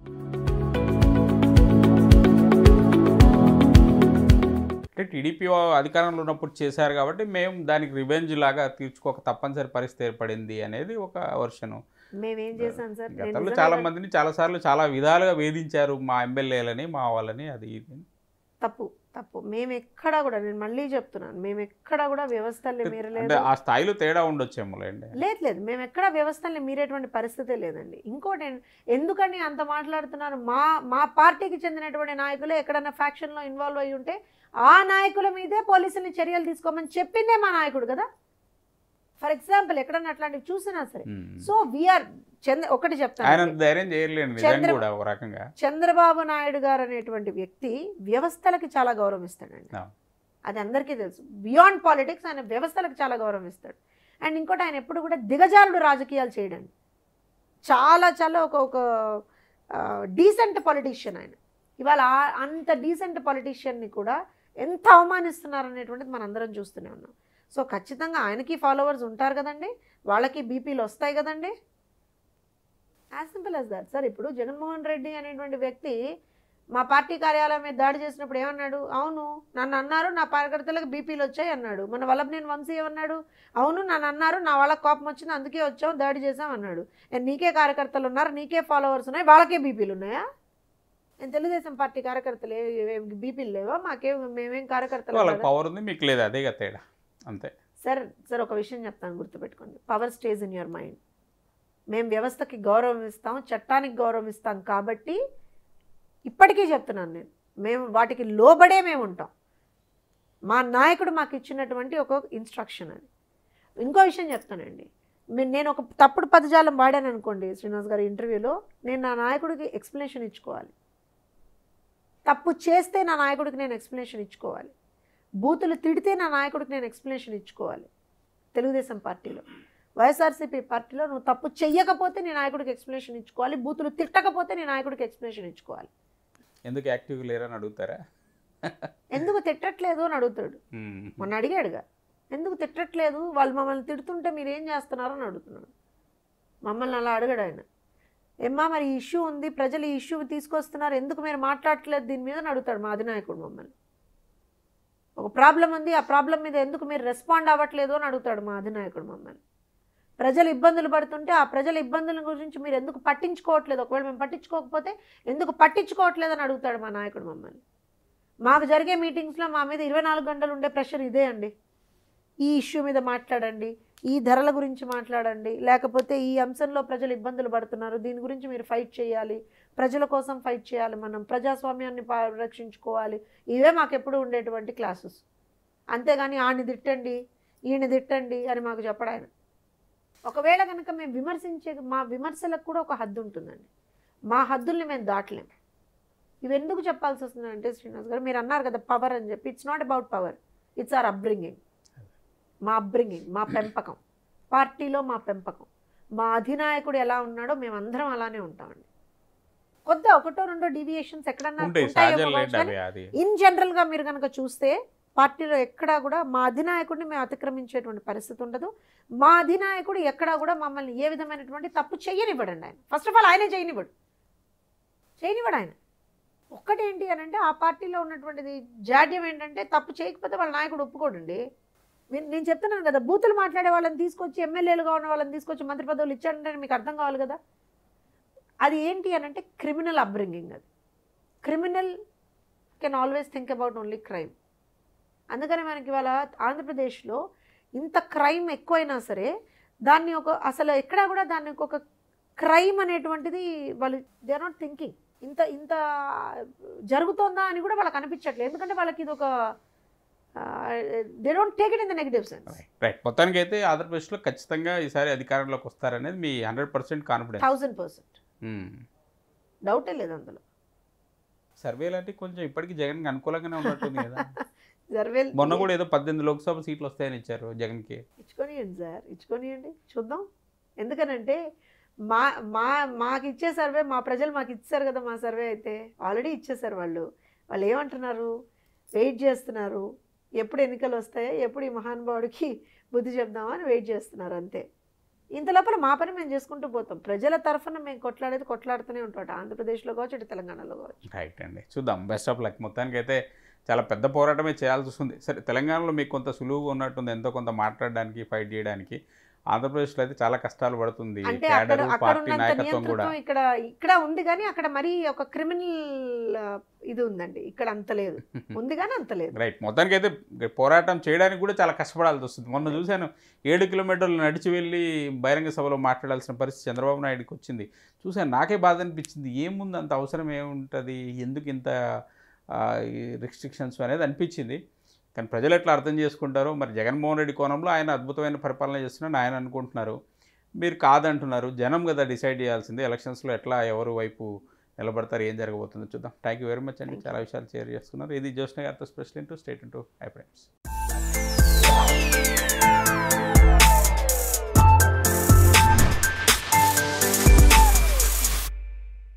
అంటే టీడీపీ అధికారంలో ఉన్నప్పుడు చేశారు కాబట్టి మేము దానికి రివెంజ్ లాగా తీర్చుకోక తప్పనిసరి పరిస్థితి ఏర్పడింది అనేది ఒక వర్షను మేమేం చేశాం సార్ నేను గతంలో నిజంగా చాలా మందిని చాలా సార్లు చాలా విధాలుగా వేధించారు మా ఎమ్మెల్యేలని మా వాళ్ళని అది ఇది. తప్పు తప్పు మేము ఎక్కడా కూడా నేను మళ్ళీ చెప్తున్నాను మేము ఎక్కడా కూడా వ్యవస్థల్ని అంటే మీరలేదు ఆ స్థాయిలో తేడా ఉండొచ్చేమోలేండి లేదు లేదు మేము ఎక్కడ వ్యవస్థల్ని మీరేటువంటి పరిస్థితే లేదండి ఇంకోటి ఏం- ఎందుకని అంత మాట్లాడుతున్నారు మా మా పార్టీకి చెందినటువంటి నాయకులు ఎక్కడైనా ఫ్యాక్షన్లో ఇన్వాల్వ్ అయి ఉంటే ఆ నాయకుల మీదే పోలీసుల్ని చర్యలు తీసుకోమని చెప్పిందే మా నాయకుడు కదా ఫర్ ఎగ్జాంపుల్ ఎక్కడన్నా అట్లాంటివి చూసినా సరే ఉమ్. సో వీఆర్ చంద్ర ఒకటి ఆయన చెప్తాను అంత ధైర్యం చేయలేండి నిజంగా చంద్ర- కూడా ఒక రకంగా చంద్రబాబు నాయుడు గారు అనేటువంటి వ్యక్తి వ్యవస్థలకి చాలా గౌరవం ఇస్తాడండి ఆ. అది అందరికీ తెలుసు బియాండ్ పాలిటిక్స్ ఆయన వ్యవస్థలకు చాలా గౌరవం ఇస్తాడు అండ్ ఇంకోటి ఆయన ఎప్పుడు కూడా దిగజారుడు రాజకీయాలు చేయడండి చాలా చాలా ఒక ఒక డీసెంట్ పొలిటీషియన్ ఆయన ఇవాళ ఆ- అంత డీసెంట్ పొలిటీషియన్ని కూడా ఎంత అవమానిస్తున్నారు అనేటువంటిది మనందరం చూస్తూనే ఉన్నాం సో ఖచ్చితంగా ఆయనకి ఫాలోవర్స్ ఉంటారు కదండి వాళ్ళకి బీపీలు వస్తాయి కదండి as simple as that sir ఇప్పుడు జగన్మోహన్ రెడ్డి అనేటువంటి వ్యక్తి మా పార్టీ కార్యాలయం మీద దాడి చేసినప్పుడు ఏమన్నాడు అవును నన్ను అన్నారు నా కార్యకర్తలకు బీపీలు వచ్చాయి అన్నాడు మన వల్లభనేని వంశీ ఏమన్నాడు అవును నన్ను అన్నారు నా వాళ్ళకి కోపం వచ్చింది అందుకే వచ్చాం దాడి చేసాం అన్నాడు "ఏ, నీకే కార్యకర్తలు ఉన్నారు నీకే ఫాలోవర్స్ ఉన్నాయి వాళ్ళకే బీపీలు ఉన్నాయా నేను తెలుగుదేశం పార్టీ కార్యకర్తలు బీపీలు లేవా మాకేం మేమేం కార్యకర్తలు వాళ్ళకి కాదా? పవర్ ఉంది మీకు లేదు అదే కదా తేడా అంతే సార్ సార్ ఒక విషయం చెప్తాను గుర్తుపెట్టుకోండి power stage in your mind మేము వ్యవస్థకి గౌరవం ఇస్తాం చట్టానికి గౌరవం ఇస్తాం కాబట్టి ఇప్పటికీ చెప్తున్నాను నేను మేము వాటికి లోబడే మేము ఉంటాం మా నాయకుడు మాకు ఇచ్చినటువంటి ఒక ఇన్స్ట్రక్షన్ అది ఇంకో విషయం చెప్తానండి మీ- నేను ఒక తప్పుడు పదజాలం వాడాను అనుకోండి శ్రీనివాస్ గారి ఇంటర్వ్యూలో నేను నా నాయకుడికి ఎక్స్ప్లెనేషన్ ఇచ్చుకోవాలి తప్పు చేస్తే నా నాయకుడికి నేను ఎక్స్ప్లెనేషన్ ఇచ్చుకోవాలి బూతులు తిడితే నా నాయకుడికి నేను ఎక్స్ప్లెనేషన్ ఇచ్చుకోవాలి తెలుగుదేశం పార్టీలో వైఎస్ఆర్సీపీ పార్టీలో నువ్వు తప్పు చెయ్యకపోతే నీ నాయకుడికి ఎక్స్ప్లెనేషన్ ఇచ్చుకోవాలి బూతులు తిట్టకపోతే నీ నాయకుడికి ఎక్స్ప్లెనేషన్ ఇచ్చుకోవాలి ఎందుకు యాక్టివ్ లేరని అడుగుతారా ఎందుకు తిట్టట్లేదు అని అడుగుతాడు ఉమ్. మొన్న అడిగాడుగా ఎందుకు తిట్టట్లేదు వాళ్ళు మమ్మల్ని తిడుతుంటే మీరు ఏం చేస్తున్నారు అని అడుగుతున్నాడు మమ్మల్ని అలా అడగడు ఆయన ఏమ్మా మరి ఈ ఇష్యూ ఉంది ప్రజలు ఈ ఇష్యూ తీసుకొస్తున్నారు ఎందుకు మీరు మాట్లాడట్లేదు దీని మీద అని అడుగుతాడు మా అధినాయకుడు మమ్మల్ని ఒక ప్రాబ్లం ఉంది ఆ ప్రాబ్లం మీద ఎందుకు మీరు రెస్పాండ్ అవ్వట్లేదు అని అడుగుతాడు మా అధినాయకుడు మమ్మల్ని ప్రజలు ఇబ్బందులు పడుతుంటే ఆ ప్రజల ఇబ్బందుల గురించి మీరు ఎందుకు పట్టించుకోవట్లేదు ఒకవేళ మేము పట్టించుకోకపోతే ఎందుకు పట్టించుకోవట్లేదు అని అడుగుతాడు మా నాయకుడు మమ్మల్ని మాకు జరిగే మీటింగ్స్లో మా మీద ఇరవై నాలుగు గంటలు ఉండే ప్రెషర్ ఇదే అండి ఈ ఇష్యూ మీద మాట్లాడండి ఈ ధరల గురించి మాట్లాడండి లేకపోతే ఈ అంశంలో ప్రజలు ఇబ్బందులు పడుతున్నారు దీని గురించి మీరు ఫైట్ చేయాలి ప్రజల కోసం ఫైట్ చేయాలి మనం ప్రజాస్వామ్యాన్ని పరిరక్షించుకోవాలి ఇవే మాకు ఎప్పుడు ఉండేటువంటి క్లాసెస్ అంతేగాని ఆడిని తిట్టండి ఈయన తిట్టండి అని మాకు చెప్పడు ఆయన ఒకవేళ కనుక మేము విమర్శించే మా విమర్శలకు కూడా ఒక హద్దు ఉంటుందండి మా హద్దుల్ని మేము దాటలేం ఇవి ఎందుకు చెప్పాల్సి వస్తుందంటే శ్రీనివాస్ గారు మీరు అన్నారు కదా పవర్ అని చెప్పి it's not about power it's our upbringing మా అప్బ్రింగింగ్ మా పెంపకం పార్టీలో మా పెంపకం మా అధినాయకుడు ఎలా ఉన్నాడో మేమందరం అలానే ఉంటామండి కొద్ది ఒకటో రెండో డీవియేషన్స్ ఎక్కడన్నా ఉంటాయి ఉంటాయేమో సహజం కావచ్చు లేండి కానీ అవి అది ఇన్ జనరల్గా మీరు కనుక చూస్తే పార్టీలో ఎక్కడా కూడా మా అధినాయకుడిని మేము అతిక్రమించేటువంటి పరిస్థితి ఉండదు మా అధినాయకుడు ఎక్కడా కూడా మమ్మల్ని ఏ విధమైనటువంటి తప్పు చేయనివ్వడండి ఆయన ఫస్ట్ ఆఫ్ ఆల్ ఆయనే చేయనివ్వడు చేయనివ్వడు ఆయన ఒక్కటేంటి అని అంటే ఆ పార్టీలో ఉన్నటువంటిది జాడ్యం ఏంటంటే తప్పు చేయకపోతే వాళ్ళ నాయకుడు ఒప్పుకోడండి నేను నేను చెప్తున్నాను కదా బూతులు మాట్లాడే వాళ్ళని తీసుకొచ్చి ఎమ్మెల్యేలుగా ఉన్న వాళ్ళని తీసుకొచ్చి మంత్రి పదవులు ఇచ్చాడంటే మీకు అర్థం కావాలి కదా అది ఏంటి అని అంటే క్రిమినల్ అప్బ్రింగింగ్ అది criminal can always think about only crime అందుకని మనకి ఇవాళ ఆంధ్రప్రదేశ్లో ఇంత క్రైమ్ ఎక్కువైనా సరే దాన్ని ఒక అసలు ఎక్కడా కూడా దాన్ని ఒక క్రైమ్ అనేటువంటిది వాళ్ళు దే ఆర్ నాట్ థింకింగ్ ఇంత ఇంత జరుగుతోందా అని కూడా వాళ్ళకి అనిపించట్లేదు ఎందుకంటే వాళ్ళకి ఇది ఒక they don't take it in the negative sense right మొత్తానికి అయితే ఆంధ్రప్రదేశ్లో ఖచ్చితంగా ఈసారి అధికారంలోకి వస్తారనేది మీ hundred percent confidence thousand percent డౌటే లేదు అందులో సర్వే లాంటి కొంచెం ఇప్పటికీ జగన్కి అనుకూలంగానే ఉన్నట్టుంది కదా సర్వేల్ మొన్న కూడా ఏదో పద్దెనిమిది లోక్సభ సీట్లు వస్తాయని ఇచ్చారు జగన్కి ఇచ్చుకొనియండి సార్ ఇచ్చుకొనియండి చూద్దాం ఎందుకనంటే మా మా మాకు ఇచ్చే సర్వే మా ప్రజలు మాకు ఇచ్చారు కదా మా సర్వే అయితే ఆల్రెడీ ఇచ్చేసారు వాళ్ళు వాళ్ళు ఏమంటున్నారు వెయిట్ చేస్తున్నారు ఎప్పుడు ఎన్నికలు వస్తాయో ఎప్పుడు ఈ మహానుభావుడికి బుద్ధి చెప్దామా అని వెయిట్ చేస్తున్నారు అంతే ఇంత లోపల మా పని మేము చేసుకుంటూ పోతాం ప్రజల తరఫున మేము కొట్లాడేది కొట్లాడుతూనే ఉంటాం అటు ఆంధ్రప్రదేశ్లో కావచ్చు ఇటు తెలంగాణలో కావచ్చు రైట్ అండి చూద్దాం బెస్ట్ ఆఫ్ లక్ మొత్తానికి అయితే చాలా పెద్ద పోరాటమే చేయాల్సి వస్తుంది సరే తెలంగాణలో మీకు కొంత సులువుగా ఉన్నట్టుంది ఎంతో కొంత మాట్లాడడానికి ఫైట్ చేయడానికి ఆంధ్రప్రదేశ్లో అయితే చాలా కష్టాలు పడుతుంది అంటే అక్కడ క్యాడరు అక్కడ పార్టీ ఉన్నంత నాయకత్వం కూడా నియంతృత్వం ఇక్కడ ఇక్కడ ఉంది కానీ అక్కడ మరీ ఒక క్రిమినల్ ఇది ఉందండి ఇక్కడ అంత లేదు ఉంది కానీ అంత లేదు రైట్ మొత్తానికి అయితే పోరాటం చేయడానికి కూడా చాలా కష్టపడాల్సి వస్తుంది మొన్న చూశాను ఏడు కిలోమీటర్లు నడిచి వెళ్ళి బహిరంగ సభలో మాట్లాడాల్సిన పరిస్థితి చంద్రబాబు నాయుడుకి వచ్చింది చూశాను నాకే బాధ అనిపించింది ఏముంది అంత అవసరం ఏముంటుంది ఎందుకు ఇంత రిస్ట్రిక్షన్స్ అనేది అనిపించింది కానీ ప్రజలు ఎట్లా అర్థం చేసుకుంటారో మరి జగన్మోహన్ రెడ్డి కోణంలో ఆయన అద్భుతమైన పరిపాలన చేస్తున్నారని ఆయన అనుకుంటున్నారు మీరు కాదంటున్నారు జనం కదా డిసైడ్ చేయాల్సింది ఎలక్షన్స్లో ఎట్లా ఎవరు వైపు నిలబడతారు ఏం జరగబోతుందో చూద్దాం థ్యాంక్ యూ వెరీ మచ్ అండి చాలా విషయాలు షేర్ చేసుకున్నారు ఇది జోష్ణ గారితో special into state into high friends